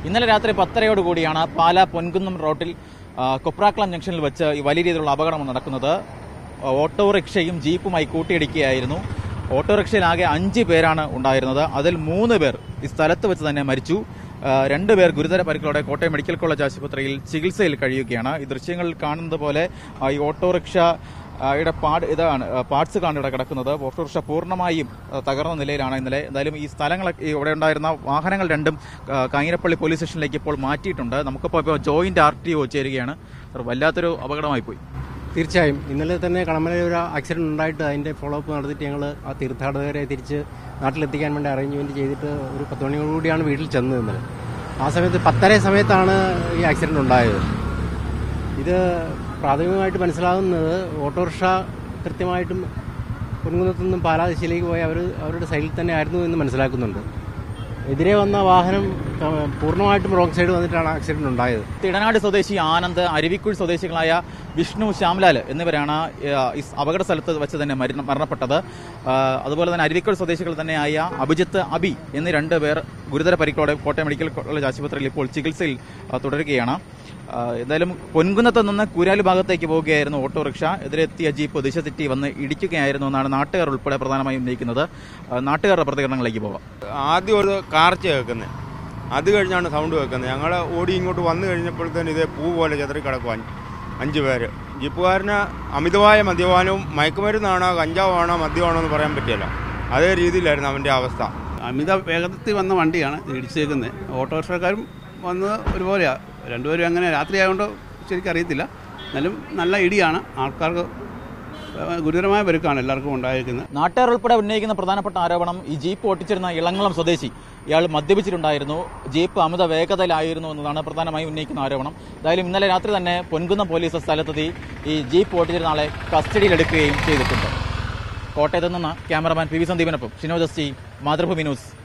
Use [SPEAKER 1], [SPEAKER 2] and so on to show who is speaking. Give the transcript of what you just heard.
[SPEAKER 1] ഇന്നലെ രാത്രി പത്തരയോടുകൂടിയാണ് പാലാ പൊൻകുന്നം റോഡിൽ ആ, കൊപ്രാക്കളം ജംഗ്ഷനിൽ വെച്ച് ഈ വലിയ രീതിയിലുള്ള അപകടം നടക്കുന്നത് ഓട്ടോറിക്ഷയും ജീപ്പുമായി കൂട്ടിയിടിക്കുകയായിരുന്നു ഓട്ടോറിക്ഷയിലാകെ അഞ്ച് പേരാണ് ഉണ്ടായിരുന്നത് അതിൽ മൂന്ന് പേർ ഈ സ്ഥലത്ത് വെച്ച് തന്നെ മരിച്ചു ആ, രണ്ട് പേർ ഗുരുതര പരിക്കുകളോടെ കോട്ടയം മെഡിക്കൽ കോളേജ് ആശുപത്രിയിൽ ചികിത്സയിൽ കഴിയുകയാണ് ഈ ദൃശ്യങ്ങളിൽ കാണുന്നത് പോലെ ആ, ഈ ഓട്ടോറിക്ഷ ആ, യുടെ പാട് ഇതാണ് ആ, പാർട്സ് കാണാൻ ഇവിടെ കിടക്കുന്നത് ഓട്ടോറിക്ഷ പൂർണ്ണമായും ആ, തകർന്ന നിലയിലാണ് ഇന്നലെ എന്തായാലും ഈ സ്ഥലങ്ങളൊക്കെ ഈ ഇവിടെ ഉണ്ടായിരുന്ന വാഹനങ്ങൾ രണ്ടും ആ, കാഞ്ഞിരപ്പള്ളി പോലീസ് സ്റ്റേഷനിലേക്ക് ഇപ്പോൾ മാറ്റിയിട്ടുണ്ട് നമുക്കിപ്പോൾ ഇപ്പോൾ ജോയിന്റ് ആർ ടി ഒ ചേരുകയാണ് സർ, വല്ലാത്തൊരു അപകടമായി പോയി
[SPEAKER 2] തീർച്ചയായും ഇന്നലെ തന്നെ കടമലയിൽ ഒരു ആക്സിഡന്റ് ഉണ്ടായിട്ട് അതിന്റെ ഫോളോ അപ്പ് നടത്തിയിട്ട് ഞങ്ങൾ ആ തീർത്ഥാടകരെ തിരിച്ച് നാട്ടിലെത്തിക്കാൻ വേണ്ടി അറേഞ്ച്മെന്റ് ചെയ്തിട്ട് ഒരു പത്ത് മണിയോടുകൂടിയാണ് വീട്ടിൽ ചെന്നത് ഇന്നലെ ആ സമയത്ത് പത്തര സമയത്താണ് ഈ ആക്സിഡന്റ് ഉണ്ടായത് ഇത് പ്രാഥമികമായിട്ട് മനസ്സിലാകുന്നത് ഓട്ടോറിക്ഷ കൃത്യമായിട്ടും പൊൻകുന്നത്തു നിന്നും പാലാദിശയിലേക്ക് പോയി അവർ അവരുടെ സൈഡിൽ തന്നെ ആയിരുന്നു എന്ന് മനസ്സിലാക്കുന്നുണ്ട് എതിരെ വന്ന വാഹനം ക- പൂർണ്ണമായിട്ടും റോങ് സൈഡ് വന്നിട്ടാണ് ആക്സിഡന്റ് ഉണ്ടായത്
[SPEAKER 1] തിടനാട് സ്വദേശി ആനന്ദ് അരുവിക്കുഴി സ്വദേശികളായ വിഷ്ണു ശ്യാംലാൽ എന്നിവരാണ് ആ, ഈ അപകട സ്ഥലത്ത് വെച്ച് തന്നെ മരണ- മരണപ്പെട്ടത് ആ, അതുപോലെ തന്നെ അരുവിക്കുഴി സ്വദേശികൾ തന്നെയായ അഭിജിത്ത് അബി എന്നീ രണ്ട് പേർ ഗുരുതര പരിക്കോടെ കോട്ടയം മെഡിക്കൽ കോളേജ് ആശുപത്രിയിൽ ഇപ്പോൾ ചികിത്സയിൽ ആ, തുടരുകയാണ് ആ, എന്തായാലും പൊൻകുന്നത്ത് നിന്ന് കുരാലി ഭാഗത്തേക്ക് പോവുകയായിരുന്നു ഓട്ടോറിക്ഷ എതിരെത്തിയ ജീപ്പ് ദിശ തെറ്റി വന്ന് ഇടിക്കുകയായിരുന്നു എന്നാണ് നാട്ടുകാർ ഉൾപ്പെടെ പ്രധാനമായും ഉന്നയിക്കുന്നത് ആ, നാട്ടുകാരുടെ പ്രതികരണങ്ങളിലേക്ക് പോകാം
[SPEAKER 3] ആദ്യം ഒരു കാർച്ച കേൾക്കുന്നത് അത് കഴിഞ്ഞാണ് സൗണ്ട് കേൾക്കുന്നത് ഞങ്ങൾ ഓടി ഇങ്ങോട്ട് വന്നു കഴിഞ്ഞപ്പോഴത്തേന് ഇതേ പൂ പോലെ ചെതറി കിടക്കും അഞ്ച് അഞ്ച് പേര് ജീപ്പുകാരന് അമിതമായ മദ്യപാനവും മയക്കുമരുന്നാണോ കഞ്ചാവാണോ മദ്യമാണോ എന്ന് പറയാൻ പറ്റില്ല അതേ രീതിയിലായിരുന്നു അവൻ്റെ അവസ്ഥ
[SPEAKER 4] അമിത വേഗത്തിൽ വന്ന വണ്ടിയാണ് ഇടിച്ചേക്കുന്നത് ഓട്ടോറിക്ഷക്കാരും വന്നത് ഒരുപോലെയാണ് രണ്ടുപേരും അങ്ങനെ രാത്രി ആയതുകൊണ്ട് ശരിക്കും അറിയത്തില്ല എന്നാലും നല്ല ഇടിയാണ് ആൾക്കാർക്ക് ഗുരുതരമായ പെരുക്കാണ് എല്ലാവർക്കും ഉണ്ടായിരിക്കുന്നത്
[SPEAKER 1] നാട്ടുകാർ ഉൾപ്പെടെ ഉന്നയിക്കുന്ന പ്രധാനപ്പെട്ട ആരോപണം ഈ ജീപ്പ് ഓട്ടിച്ചിരുന്ന ഇളങ്ങളം സ്വദേശി ഇയാൾ മദ്യപിച്ചിട്ടുണ്ടായിരുന്നു ജീപ്പ് അമിത വേഗതയിലായിരുന്നു എന്നതാണ് പ്രധാനമായും ഉന്നയിക്കുന്ന ആരോപണം എന്തായാലും ഇന്നലെ രാത്രി തന്നെ പൊൻകുന്നം പോലീസ് സ്ഥലത്തെത്തി ഈ ജീപ്പ് ഓട്ടിച്ചിരുന്ന ആളെ കസ്റ്റഡിയിലെടുക്കുകയും ചെയ്തിട്ടുണ്ട് കോട്ടയത്ത് നിന്ന് ക്യാമറമാൻ പി വി സന്ദീപിനൊപ്പം Shinoj S T Mathrubhumi news